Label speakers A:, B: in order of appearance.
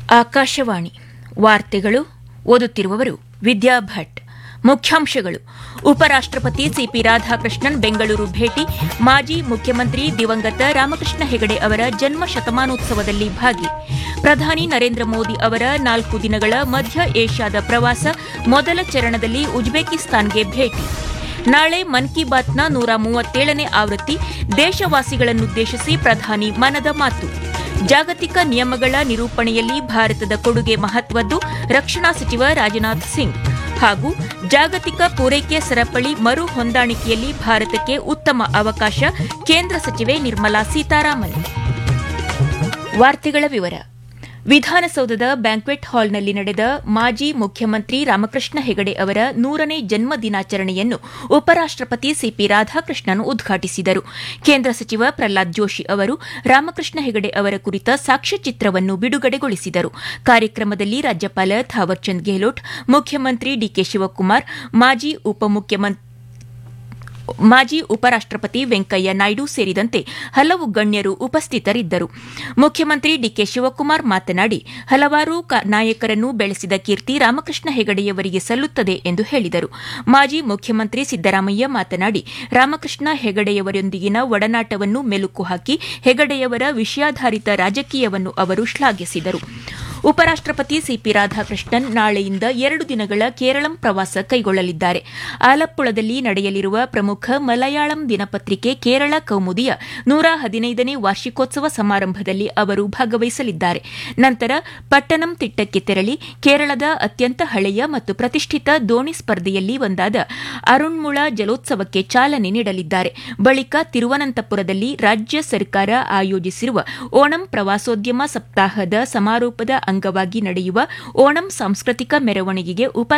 A: ಆಕಾಶವಾಣಿ ವಾರ್ತೆಗಳು ಓದುತ್ತಿರುವವರು ವಿದ್ಯಾ ಭಟ್ ಮುಖ್ಯಾಂಶಗಳು ಉಪರಾಷ್ಟಪತಿ ಸಿಪಿ ರಾಧಾಕೃಷ್ಣನ್ ಬೆಂಗಳೂರು ಭೇಟಿ ಮಾಜಿ ಮುಖ್ಯಮಂತ್ರಿ ದಿವಂಗತ ರಾಮಕೃಷ್ಣ ಹೆಗಡೆ ಅವರ ಜನ್ಮ ಶತಮಾನೋತ್ಸವದಲ್ಲಿ ಭಾಗಿ ಪ್ರಧಾನಿ ನರೇಂದ್ರ ಮೋದಿ ಅವರ ನಾಲ್ಕು ದಿನಗಳ ಮಧ್ಯ ಏಷ್ಯಾದ ಪ್ರವಾಸ ಮೊದಲ ಚರಣದಲ್ಲಿ ಉಜ್ಬೇಕಿಸ್ತಾನ್ಗೆ ಭೇಟಿ ನಾಳೆ ಮನ್ ಕಿ ಬಾತ್ನ ನೂರ ಮೂವತ್ತೇಳನೇ ಆವೃತ್ತಿ ದೇಶವಾಸಿಗಳನ್ನುದ್ದೇಶಿಸಿ ಪ್ರಧಾನಿ ಮನದ ಮಾತು ಜಾಗತಿಕ ನಿಯಮಗಳ ನಿರೂಪಣೆಯಲ್ಲಿ ಭಾರತದ ಕೊಡುಗೆ ಮಹತ್ವದ್ದು ರಕ್ಷಣಾ ಸಚಿವ ರಾಜನಾಥ್ ಸಿಂಗ್ ಹಾಗೂ ಜಾಗತಿಕ ಪೂರೈಕೆ ಸರಪಳಿ ಮರು ಹೊಂದಾಣಿಕೆಯಲ್ಲಿ ಭಾರತಕ್ಕೆ ಉತ್ತಮ ಅವಕಾಶ ಕೇಂದ್ರ ಸಚಿವೆ ನಿರ್ಮಲಾ ಸೀತಾರಾಮನ್ ವಾರ್ತೆಗಳ ವಿವರ ವಿಧಾನಸೌಧದ ಬ್ಯಾಂಕ್ವೆಟ್ ಹಾಲ್ನಲ್ಲಿ ನಡೆದ ಮಾಜಿ ಮುಖ್ಯಮಂತ್ರಿ ರಾಮಕೃಷ್ಣ ಹೆಗಡೆ ಅವರ ನೂರನೇ ಜನ್ಮ ದಿನಾಚರಣೆಯನ್ನು ಉಪರಾಷ್ಟಪತಿ ಸಿಪಿ ರಾಧಾಕೃಷ್ಣನ್ ಉದ್ಘಾಟಿಸಿದರು ಕೇಂದ್ರ ಸಚಿವ ಪ್ರಹ್ಲಾದ್ ಜೋಶಿ ಅವರು ರಾಮಕೃಷ್ಣ ಹೆಗಡೆ ಅವರ ಕುರಿತ ಸಾಕ್ಷ್ಯಚಿತ್ರವನ್ನು ಬಿಡುಗಡೆಗೊಳಿಸಿದರು ಕಾರ್ಯಕ್ರಮದಲ್ಲಿ ರಾಜ್ಯಪಾಲ ಥಾವರ್ಚಂದ್ ಗೆಹ್ಲೋಟ್ ಮುಖ್ಯಮಂತ್ರಿ ಡಿಕೆ ಶಿವಕುಮಾರ್ ಮಾಜಿ ಉಪಮುಖ್ಯಮಂತ್ರಿ ಮಾಜಿ ಉಪರಾಷ್ಟಪತಿ ವೆಂಕಯ್ಯ ನಾಯ್ಡು ಸೇರಿದಂತೆ ಹಲವು ಗಣ್ಯರು ಉಪಸ್ಥಿತರಿದ್ದರು ಮುಖ್ಯಮಂತ್ರಿ ಡಿಕೆ ಶಿವಕುಮಾರ್ ಮಾತನಾಡಿ ಹಲವಾರು ನಾಯಕರನ್ನು ಬೆಳೆಸಿದ ಕೀರ್ತಿ ರಾಮಕೃಷ್ಣ ಹೆಗಡೆಯವರಿಗೆ ಸಲ್ಲುತ್ತದೆ ಎಂದು ಹೇಳಿದರು ಮಾಜಿ ಮುಖ್ಯಮಂತ್ರಿ ಸಿದ್ದರಾಮಯ್ಯ ಮಾತನಾಡಿ ರಾಮಕೃಷ್ಣ ಹೆಗಡೆಯವರೊಂದಿಗಿನ ಒಡನಾಟವನ್ನು ಮೆಲುಕು ಹಾಕಿ ಹೆಗಡೆಯವರ ವಿಷಯಾಧಾರಿತ ರಾಜಕೀಯವನ್ನು ಅವರು ಶ್ಲಾಘಿಸಿದರು ಉಪರಾಷ್ಟಪತಿ ಸಿಪಿ ರಾಧಾಕೃಷ್ಣನ್ ನಾಳೆಯಿಂದ ಎರಡು ದಿನಗಳ ಕೇರಳಂ ಪ್ರವಾಸ ಕೈಗೊಳ್ಳಲಿದ್ದಾರೆ ಆಲಪ್ಪುಳದಲ್ಲಿ ನಡೆಯಲಿರುವ ಪ್ರಮುಖ ಮಲಯಾಳಂ ದಿನಪತ್ರಿಕೆ ಕೇರಳ ಕೌಮುದಿಯ ನೂರ ಹದಿನೈದನೇ ವಾರ್ಷಿಕೋತ್ಸವ ಸಮಾರಂಭದಲ್ಲಿ ಅವರು ಭಾಗವಹಿಸಲಿದ್ದಾರೆ ನಂತರ ಪಟ್ಟಣಂ ತಿಟ್ಟಕ್ಕೆ ತೆರಳಿ ಕೇರಳದ ಅತ್ಯಂತ ಹಳೆಯ ಮತ್ತು ಪ್ರತಿಷ್ಠಿತ ದೋಣಿ ಸ್ಪರ್ಧೆಯಲ್ಲಿ ಒಂದಾದ ಅರುಣ್ಮುಳ ಜಲೋತ್ಸವಕ್ಕೆ ಚಾಲನೆ ನೀಡಲಿದ್ದಾರೆ ಬಳಿಕ ತಿರುವನಂತಪುರದಲ್ಲಿ ರಾಜ್ಯ ಸರ್ಕಾರ ಆಯೋಜಿಸಿರುವ ಓಣಂ ಪ್ರವಾಸೋದ್ಯಮ ಸಪ್ತಾಹದ ಸಮಾರೋಪದ ಅಂಗವಾಗಿ ನಡೆಯುವ ಓಣಂ ಸಾಂಸ್ಕೃತಿಕ ಮೆರವಣಿಗೆಗೆ ಉಪ